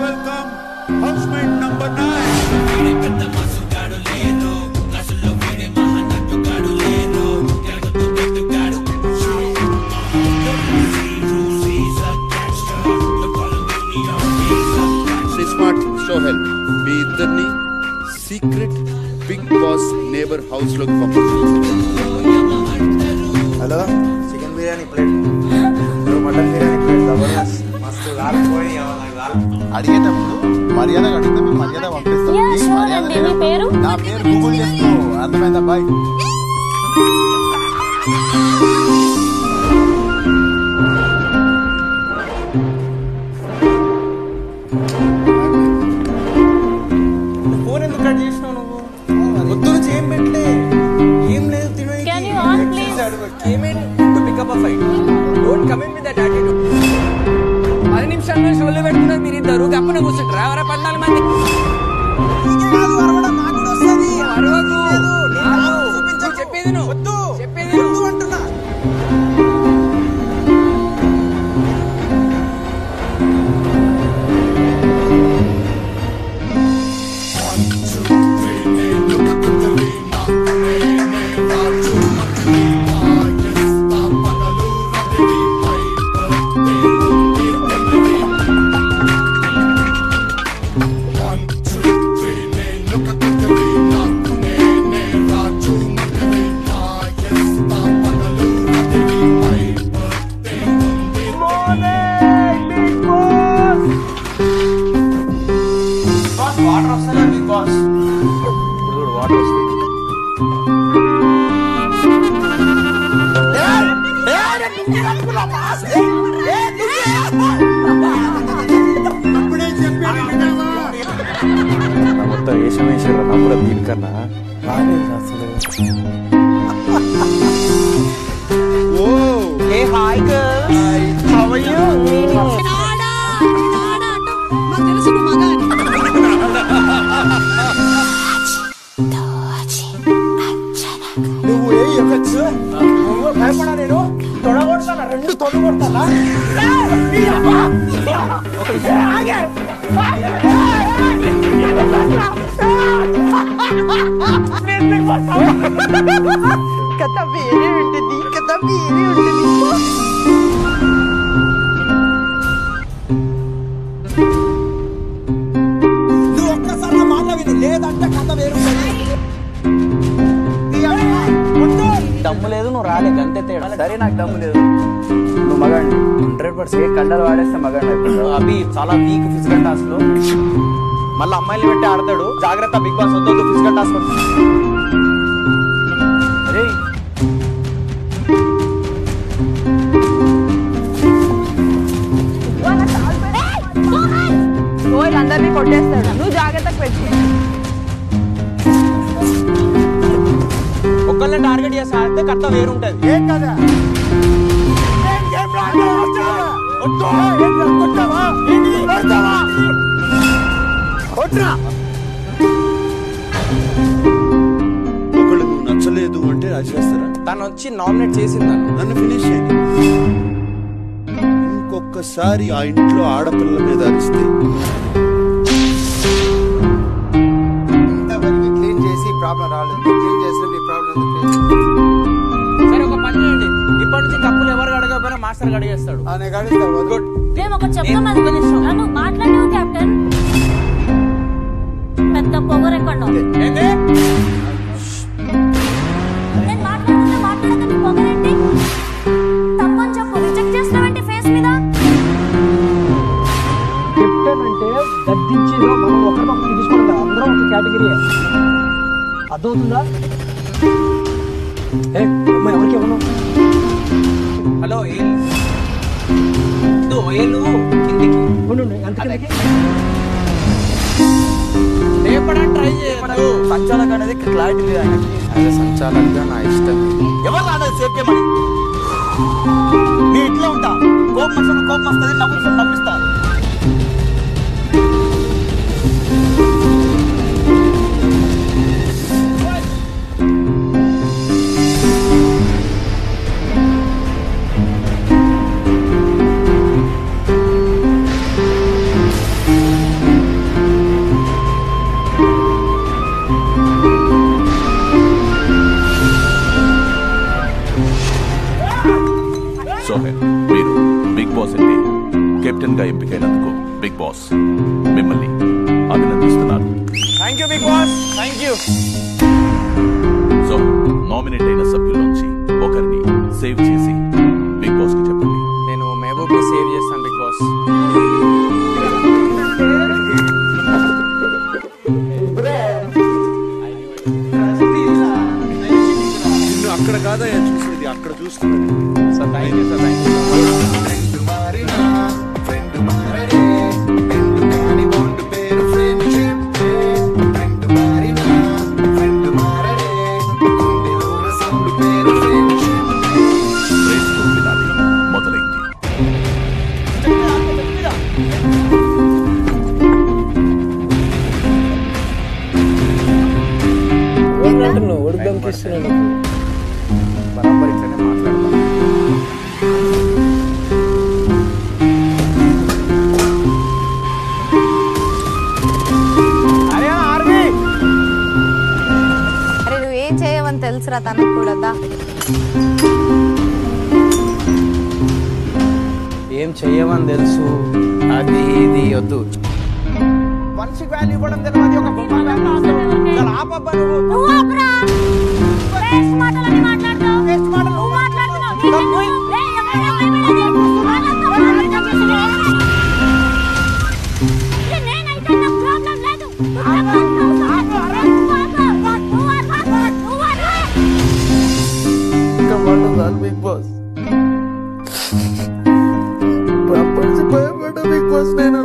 welcome housemate number nine. Smart show help మీ ఇద్దరిని secret big boss neighbour house లోకి పంపిస్తుంది hello chicken biryani plate mutton biryani plate Jabardasth మస్తు కాలిపోయి అడిగేటప్పుడు మర్యాద అడిగితే మేము మర్యాద పంపిస్తాం Yeah, నీకు sure మర్యాద అండి. లేదు. మీ పేరు? నా పేరు గూగుల్ చేసుకో అర్థమైందా బాయ్ ఫోన్ ఎందుకు కట్ చేసినావు నువ్వు పొద్దు నుంచి ఏం పెట్టలే ఏం లేదు తినడానికి. Can you on, Next please? అడుగు. came in to pick up a fight. Don't come in with that attitude. పది నిమిషాల్లో షోలో పెడుతున్నారు మీరు ఇద్దరు గప్పన కూర్చుంటారు ఎవరా పద్నాలుగు మంది అరవకు. ఆగు. నువ్వు చెప్పేది నువ్వు చెప్పేది నువ్వు అంటున్నా వాటర్ వస్తుందా బిగ్ బాస్ ఇప్పుడు చూడు వాటర్ వస్తుంది మొత్తం వేషం వేసారు నా కూడా దీనికన్నా బాగానే అసలు oh uh hi girls how are you నువ్వు ఏ ఎఫెక్ట్స్ నువ్వు భయపడా నేను తొడగొడతానా రెండు తొడగొడతానా కథ వేరే ఉంటుంది కథ వేరే ఉంటుంది నువ్వు ఒక్కసారి నా మాట విను లేదంటే కథ వేరు దమ్ము లేదు నువ్వు రాలే గంతే తేడా సరే నాకు దమ్ము లేదు నువ్వు మగాడి హండ్రెడ్ పర్సెంట్ కండలు వాడేస్తే మగాడి అయిపోతావు అభి చాలా వీక్ ఫిజికల్ టాస్క్ లో మళ్ళీ అమ్మాయిలు పెట్టి ఆడతాడు జాగ్రత్త బిగ్ బాస్ వద్దు ఫిజికల్ టాస్క్ అరే ఓయ్ అందరినీ కొట్టేస్తాడు నువ్వు జాగ్రత్తగా పెట్టు ఒక్కళ్ళని టార్గెట్ చేసి ఆడితే కథ వేరుంటది ఏం కదా ఒకళ్ళు నువ్వు నచ్చలేదు అంటే రాజేస్తారా తను వచ్చి నామినేట్ చేసింది నన్ను నన్ను ఫినిష్ చేయండి ఇంకొకసారి ఆ ఇంట్లో ఆడపిల్ల మీద అరిస్తే ఇంతవరకు క్లీన్ చేసి ప్రాబ్లం రాలేదు క్లీన్ చేసినప్పుడు ఈ ప్రాబ్లం సరే ఒక పని చేయండి ఇప్పటి నుంచి కప్పులు ఎవరు అడగకపోయినా మాస్టర్ అడిగేస్తాడు నేను గడిస్తా గుడ్ మేము ఒకటి చెప్తాం అది నన్ను మాట్లాడేవు కెప్టెన్ పెద్ద పొగరెక్కడో ఏంది నేను మాట్లాడుతుంటే మాట్లాడక నీ పొగరేంటి తప్పని చెప్పు రిజెక్ట్ చేస్తావేంటి ఫేస్ మీద కెప్టెన్ అంటే గద్దించేదో మనం ఒకరినొకరు తీసుకోవడం కాదు అందరం ఒక కేటగిరీ అర్థమవుతుందా ఏ అమ్మాయి ఎవరికి ఇవ్వను హలో ఏల్ ఇదో ఏలు కిందికి ఉండు, ఉండు, ఎంత కిందకి? లేపడానికి ట్రై చేయదు సంచాలక్ అనేది క్లారిటీ లేదు ఆయనకి అదే సంచాలకుగా నా ఇష్టం ఎవరు రాలేదు సేఫ్ చేయమని నీ ఇంట్లో ఉంటా కోపం వచ్చినప్పుడు కోపం వస్తుంది నవ్వు నవ్విస్తా బాస్ మిమ్మల్ని అభినందిస్తున్నారు thank you big boss thank you so nominate అయిన సభ్యుల్లోంచి ఒకరిని సేవ్ చేసి బిగ్ బాస్ కి చెప్పండి నేను మహబూబ్ ని సేవ్ చేస్తాను బిగ్ బాస్ నిన్ను అక్కడ కాదయ్యా చూసేది అక్కడ చూస్తున్నాడు sir thank you sir thank you race finale మొదలైంది బరాబర్ ఇట్లనే మాట్లాడతాను అరే ఆర్మీ అరే నువ్వేం చేయవని తెలుసురా తనకు కూడా దా. ఏం చెయ్యమని తెలుసు అది ఇది వద్దు మనిషికి వాల్యూ ఇవ్వడం తెలియదు ఒక బొమ్మ value ఇస్తావు. చాలా ఆపబ్బా నువ్వు నువ్వు ఆపురా. వేస్ట్ మాటలని మాట్లాడతావు. నువ్వు మాట్లాడుతున్నావు. నీ ఏయ్, ఎవరైనా భయపడేది. వాళ్ళంతా వాళ్ళని చంపేసిరే. ఏ, నేనైతే నాకు ప్రాబ్లం లేదు. నువ్వు చెప్పాల్సిన అవసరం లేదు. నువ్వు ఆపు. నువ్వు ఆపు. నువ్వు ఆపు. బిగ్ బాస్ ప్రపంచ భయపడ్డ బిగ్ బాస్ నేను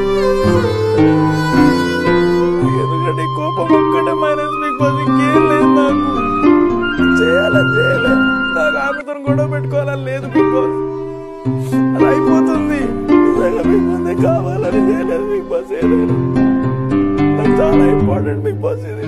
ఎందుకంటే కోపం ఒక్కటే మైనస్ బిగ్ బాస్ ఇంకేం లేదు నాకు చేయాలని చేయలే నాకు ఆమెతో గొడవ పెట్టుకోవాలని లేదు బిగ్ బాస్ అలా అయిపోతుంది నిజంగా బిగ్ బాస్ కావాలని చేయలేదు బిగ్ బాస్ ఏదైనా నాకు చాలా ఇంపార్టెంట్ బిగ్ బాస్ ఇది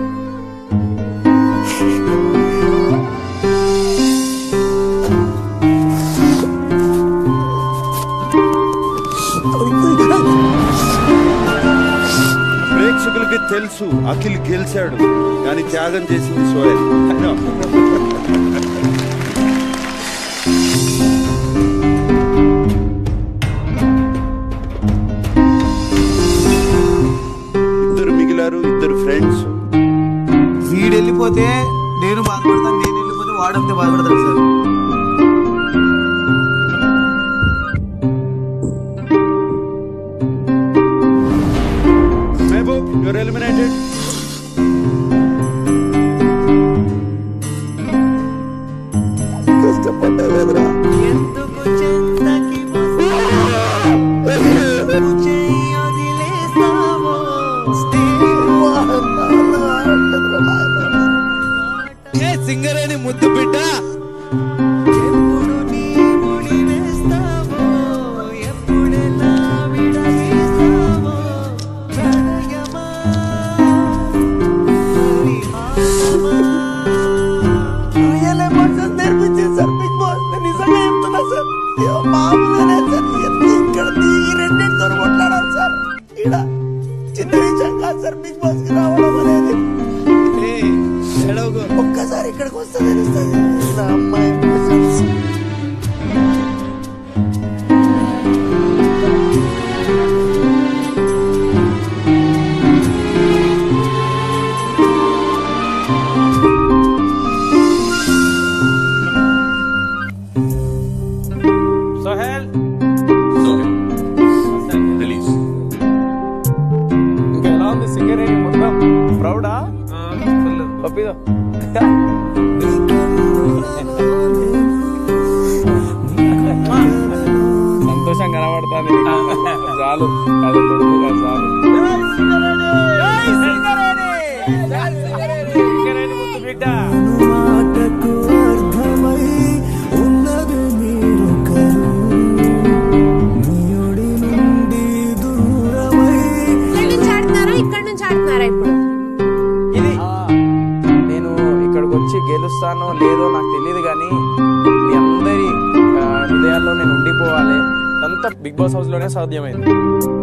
ప్రేక్షకులకి తెలుసు అఖిల్ గెలిచాడు కానీ త్యాగం చేసింది సోయల్ ఇద్దరు మిగిలారు ఇద్దరు ఫ్రెండ్స్ వీడు వెళ్ళిపోతే నేను బాధపడతాను నేను వెళ్ళిపోతే వాడంతే బాధపడతాడు సార్ మహబూబ్ యువర్ ఎలిమినేటెడ్ కష్టపడ్డా కదరా ఎందుకు చింతకి ఏ సింగరేణి ముద్దు బిడ్డ ఎప్పుడు నీ ముడి వేస్తావో ఎప్పుడెలా విడదీస్తావో ప్రణయమా రియల్ ఎమోషన్స్ నేర్పించింది సార్ బిగ్ బాస్ నేను నిజంగా చెప్తున్నా సార్ ఏమో మామూలుగానే సార్ ఎత్తి ఇక్కడ దిగి రెండింటితో కొట్లాడాలి సార్ ఈడ చిన్న విషయం కాదు సార్ బిగ్ బాస్ కి రావడం అనేది ఒక్కసారి ఇక్కడికి వస్తే తెలుస్తుంది నా అమ్మాయి emotions. సోహెల్ సో రిలీజ్ ఇంకా ఎలా ఉంది సింగరేణి మొత్తం ప్రౌడా పప్పిదో సంతోషం కనబడుతుంది చాలు అది కొడుకుగా చాలు సింగరేణి ముద్దు బిడ్డ మాటకు అర్థమై ఉన్నది మీరొకరు మీడి నుండి దూరమై ఇక్కడి నుంచి ఆడుతున్నారా ఇక్కడ నుంచి ఆడుతున్నారా ఇప్పుడు ఇది నేను ఇక్కడికి వచ్చి గెలుస్తానో లేదో నాకు తెలియదు కానీ మీ అందరి ఆ, హృదయాల్లో నేను ఉండిపోవాలి అంతా బిగ్ బాస్ హౌస్ లోనే సాధ్యమైంది